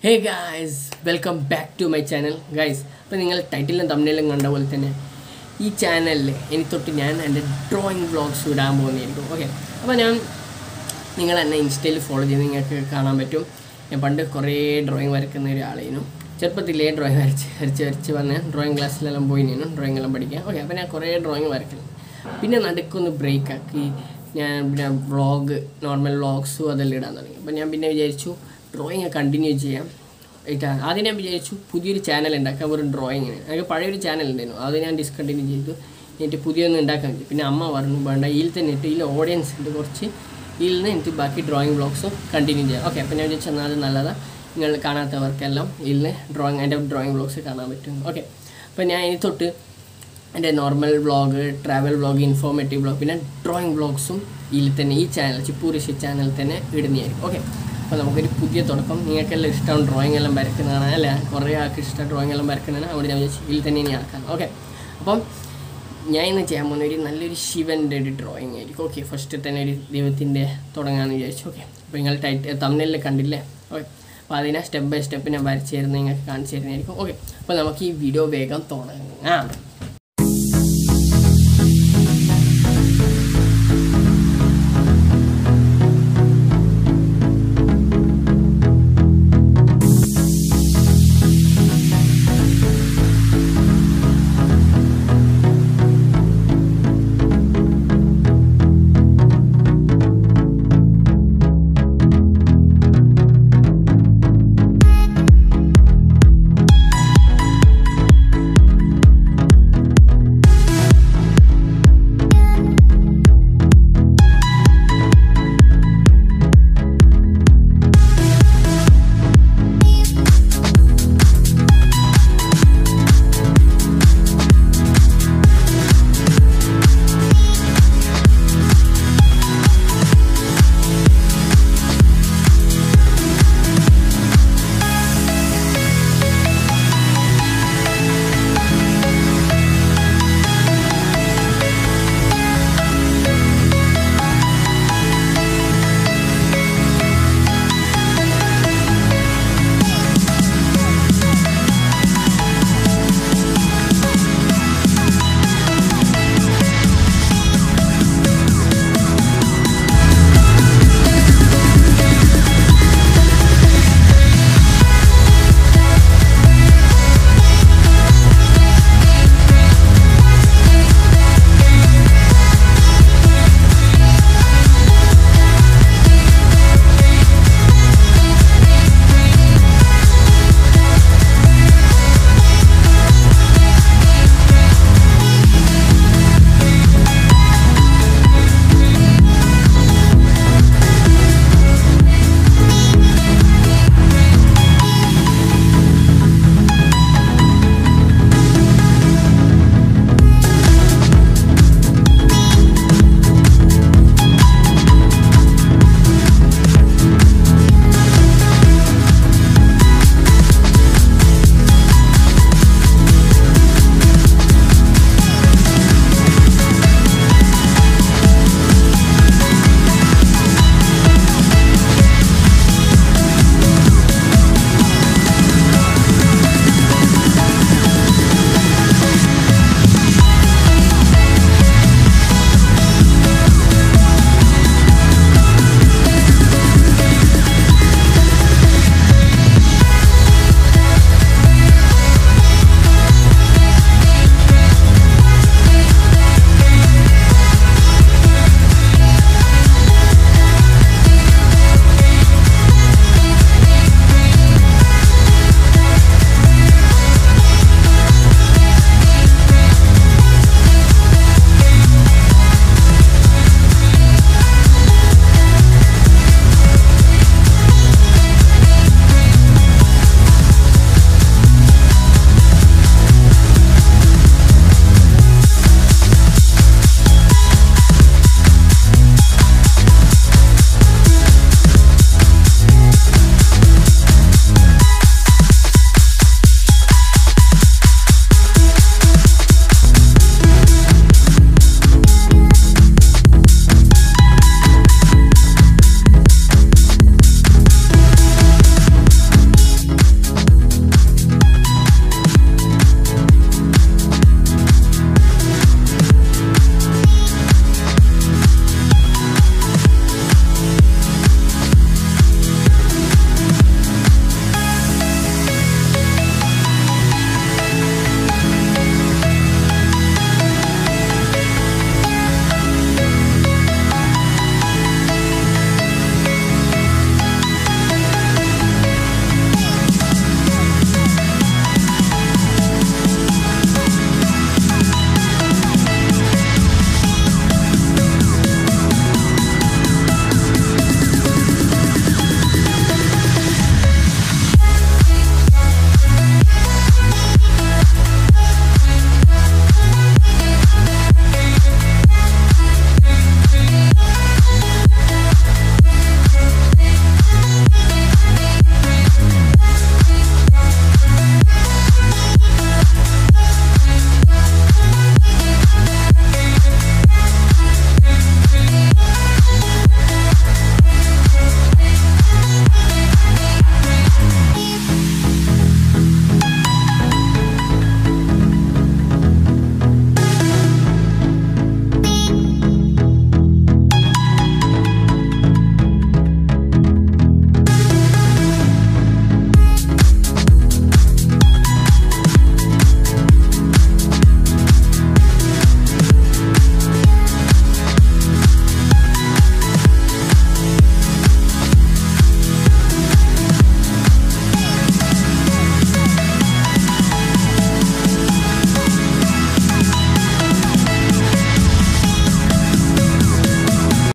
hey guys welcome back to my channel guys അപ്പോൾ നിങ്ങൾ ടൈറ്റിലും തമ്മിലും കണ്ട പോലെ തന്നെ ഈ ചാനലിൽ ഇനി തൊട്ട് ഞാൻ എൻ്റെ ഡ്രോയിങ് വ്ളോഗ്സ് ഇടാൻ പോകുന്നതായിരിക്കും ഓക്കെ അപ്പോൾ ഞാൻ നിങ്ങൾ എന്നെ ഇൻസ്റ്റയിൽ ഫോളോ ചെയ്ത് നിങ്ങൾക്ക് കാണാൻ പറ്റും ഞാൻ പണ്ട് കുറേ ഡ്രോയിങ് വരയ്ക്കുന്ന ഒരാളായിരുന്നു ചെറുപ്പത്തിലേ ഡ്രോയിങ് വരച്ച് വരച്ച് വരച്ച് വന്ന് ഡ്രോയിങ് ക്ലാസ്സിലെല്ലാം പോയി നിന്നു ഡ്രോയിങ് എല്ലാം പഠിക്കാൻ ഓക്കെ അപ്പോൾ ഞാൻ കുറേ ഡ്രോയിങ് വരയ്ക്കുന്നു പിന്നെ നടുക്കൊന്ന് ബ്രേക്ക് ആക്കി ഞാൻ പിന്നെ വ്ളോഗ് നോർമൽ വ്ളോഗ്സും അതെല്ലാം ഇടാൻ തുടങ്ങി അപ്പോൾ ഞാൻ പിന്നെ വിചാരിച്ചു ഡ്രോയിങ് കണ്ടിന്യൂ ചെയ്യാം ഇട്ടാ ആദ്യം ഞാൻ വിചാരിച്ചു പുതിയൊരു ചാനൽ ഉണ്ടാക്കാം ഒരു ഡ്രോയിങ്ങിന് എനിക്ക് പഴയൊരു ചാനൽ ഉണ്ടായിരുന്നു അത് ഞാൻ ഡിസ്കണ്ടിന്യൂ ചെയ്തു എന്നിട്ട് പുതിയൊന്നും ഉണ്ടാക്കാൻ പറ്റി പിന്നെ അമ്മ പറഞ്ഞു വേണ്ട ഇതിൽ തന്നെ ഇട്ട് ഇതിൽ ഓഡിയൻസ് ഉണ്ട് കുറച്ച് ഇതിൽ നിന്ന് എനിക്ക് ബാക്കി ഡ്രോയിങ് ബ്ലോഗ്സും കണ്ടിന്യൂ ചെയ്യാം ഓക്കെ അപ്പോൾ ഞാൻ വിചാരിച്ചു എന്നാൽ അത് നല്ലതാണ് നിങ്ങൾ കാണാത്തവർക്കെല്ലാം ഇതിൽ ഡ്രോയിങ് എൻ്റെ ഡ്രോയിങ് ബ്ലോഗ്സ് കാണാൻ പറ്റും ഓക്കെ അപ്പോൾ ഞാൻ ഇനി തൊട്ട് എൻ്റെ normal vlog travel vlog informative vlog പിന്നെ ഡ്രോയിങ് വ്ളോഗ്സും ഇതിൽ തന്നെ ഈ ചാനൽ ചിപ്പൂരിഷി ചാനൽ തന്നെ ഇടുന്നതായിരിക്കും ഓക്കെ അപ്പോൾ നമുക്കൊരു പുതിയ തുടക്കം നിങ്ങൾക്കെല്ലാം ഇഷ്ടം ഡ്രോയിങ് എല്ലാം വരയ്ക്കുന്നതാണ് അല്ലേ കുറേ ആൾക്ക് ഇഷ്ടം ഡ്രോയിങ് എല്ലാം വരയ്ക്കുന്നതാണ് അവിടെ ഞാൻ വിചാരിച്ചു ഇതിൽ തന്നെ ഇനി ആക്കാം ഓക്കെ അപ്പം ഞാൻ ഇന്ന് ചെയ്യാൻ പോകുന്ന ഒരു നല്ലൊരു ശിവൻ്റെ ഒരു ഡ്രോയിങ് ആയിരിക്കും ഓക്കെ ഫസ്റ്റ് തന്നെ ഒരു ദൈവത്തിൻ്റെ തുടങ്ങാമെന്ന് വിചാരിച്ചു ഓക്കെ അപ്പോൾ നിങ്ങൾ ടൈറ്റ് തമ്മിലിൽ കണ്ടില്ലേ ഓക്കെ അപ്പോൾ അതിനെ സ്റ്റെപ്പ് ബൈ സ്റ്റെപ്പ് ഞാൻ വരച്ച് തരുന്ന നിങ്ങൾക്ക് കാണിച്ചു തരുന്നതായിരിക്കും ഓക്കെ അപ്പോൾ നമുക്ക് ഈ വീഡിയോ വേഗം തുടങ്ങാം